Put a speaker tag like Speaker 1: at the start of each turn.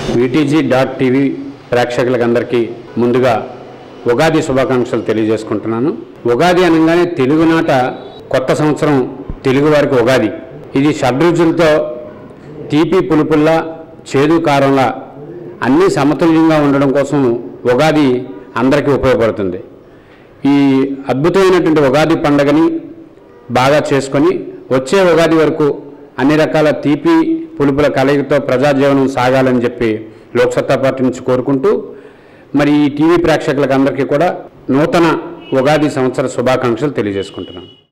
Speaker 1: VTG dot TV ప్రేక్షకులకందరికీ ముందుగా ఉగాది శుభాకాంక్షలు తెలియజేసుకుంటున్నాను ఉగాది అనగానే తెలుగునాట కొత్త సంవత్సరం తెలుగు వారికి ఉగాది ఇది షడ్రుచులతో తీపి పులుపుల్లా చేదు కారంలా అన్నీ సమతుల్యంగా ఉండడం కోసం ఉగాది అందరికీ ఉపయోగపడుతుంది ఈ అద్భుతమైనటువంటి ఉగాది పండగని బాగా చేసుకొని వచ్చే ఉగాది వరకు అన్ని రకాల తీపి పులుపుల కలయికతో ప్రజాజీవనం సాగాలని చెప్పి లోక్సత్తా పార్టీ నుంచి కోరుకుంటూ మరి ఈ టీవీ ప్రేక్షకులకు అందరికీ కూడా నూతన ఉగాది సంవత్సర శుభాకాంక్షలు తెలియజేసుకుంటున్నాను